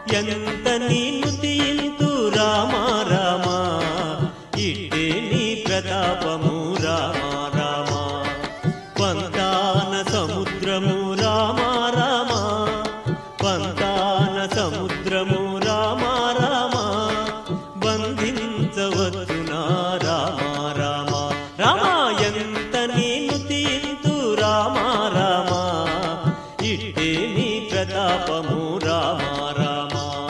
ఎంత నీను తీంతు రామ రామ ఇట్టే నీ ప్రతాపము రామ రామ పంతాన సముద్రము రామ రామ పంతాన సముద్రము రామ రామ బంధించవచ్చునా రామ రామ రామ ఎంత నేను తీంతు రామ రామ ఇట్టే నీ ప్రతాపము రామ రామ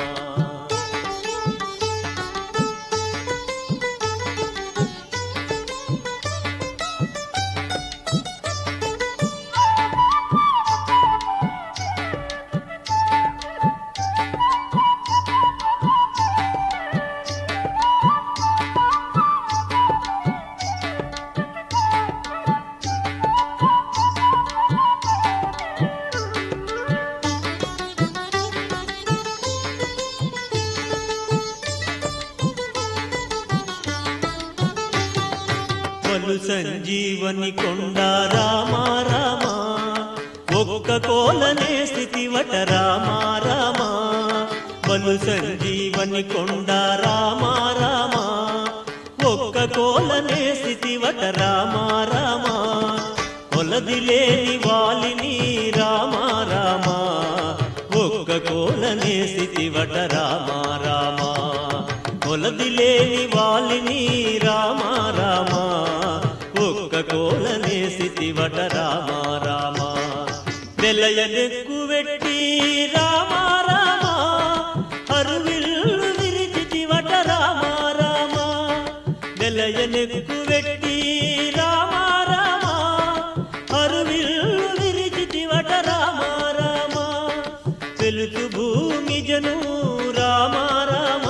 పలు సంజీవని కొండ రామ రామ ఒక్క కోలనే స్థితివట రామ రామ పలు సంజీవని కొండ రామ రామ ఒక్క కోలనే స్థితివట రామ రామ కొలది లేని వాలిని రామ రామ ఒక్క కోలనే స్థితివట రామ రామ కొలది లేని వాలిని రామ రామ ఒక్క కోలనే స్థితివట రామ రామ వెలయనెక్కు వెట్టి రామ రామ అరువిల్లు విరిచితివట రామ రామ వెలయనెక్కు వెట్టి రామ రామ అరువిల్లు విరిచితివట రామ రామ వెలుతు భూమి జను రామ రామ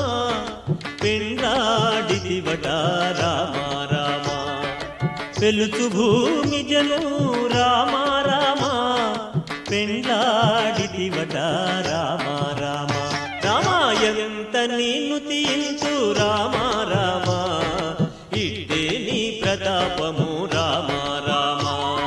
పెండాడితివట రామ రామ వెలుతు భూమి జను రామ రామ పెండాడితివట రామ రామ రామ ఎంత నిన్ను తీయించు రామ రామ ఇట్టే నీ ప్రతాపము రామ రామ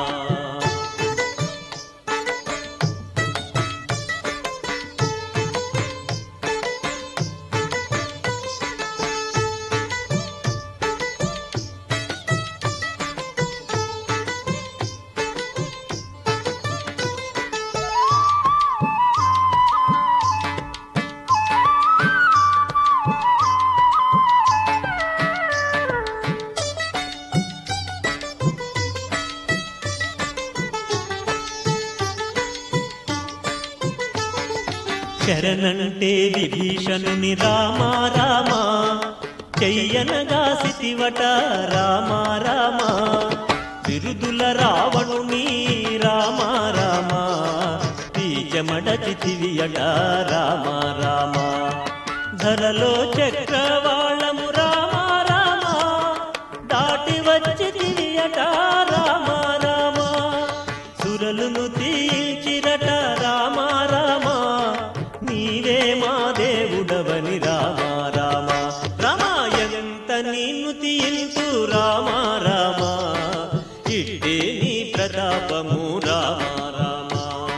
శరణంటే విభీషణుని రామ రామ చెయ్యనగా సితివట రామ రామ బిరుదుల రావణుని రామ రామ బీజమడచితివియట రామ రామ ధరలో చక్రవాళము రామ రామ దాటి వచ్చి తిరియట రామ రామ సురలును తీల్చిరట రామ రామ నీవే మా దేవుడవని రామ రామ రామ ఎంత నిన్ను తీల్చు రామ రామ ఇట్టే నీ ప్రతాపము రామ రామ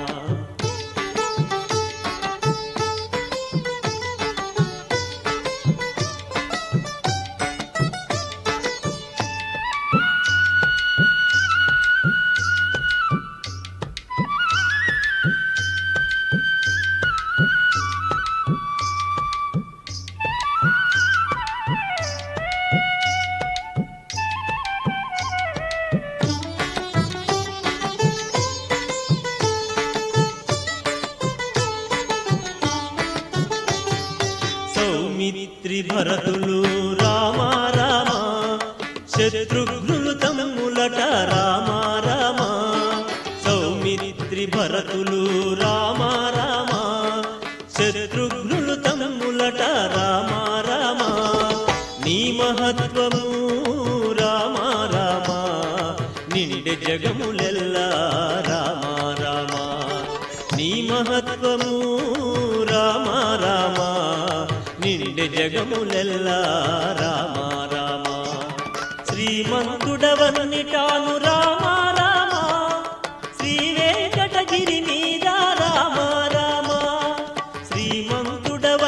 సౌమిత్రి భరతులు రామ రామ శత్రుఘ్నులు తమ్ములట రామ రామ సౌమిత్రి భరతులు రామ రామ శత్రుఘ్నులు తమ్ములట రామ రామ నీ మహత్వము రామ రామ నిండె జగములెల్లా రామ రామ నీ మహత్వము రామ రామ నిండె జగములెల్లా రామ రామ శ్రీమంతుడవన్నిటాను రామ రామ శ్రీ వెంకటగిరి మీద రామ రామ శ్రీమంతుడవ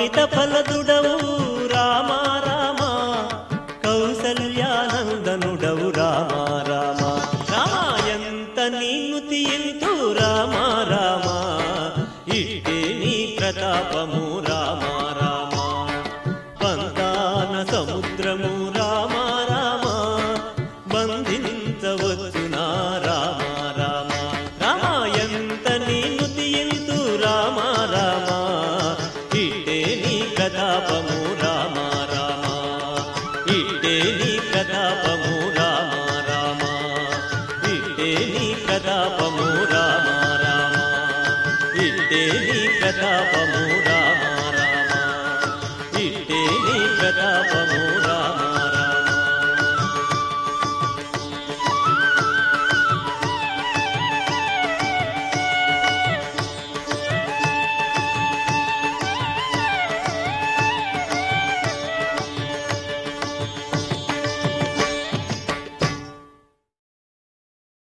అమిత ఫలదుడవు రామ రామ కౌసల్యానందనుడవు రామ రామ రామ ఎంత నిన్ను తీయంతు రామ రామ ఇట్టే నీ ప్రతాపము రామ రామ పంతాన సముద్రము రామ రామ బంధించవచ్చునా రామ రామ రామ ఎంత నీను తీయంతు రామ రామ ఇట్టే నీ ప్రతాపము రామ రామ ఇట్టే నీ ప్రతాపము రామ రామ ఇట్టే నీ ప్రతాపము రామ రామ ఇట్టే నీ ప్రతాపము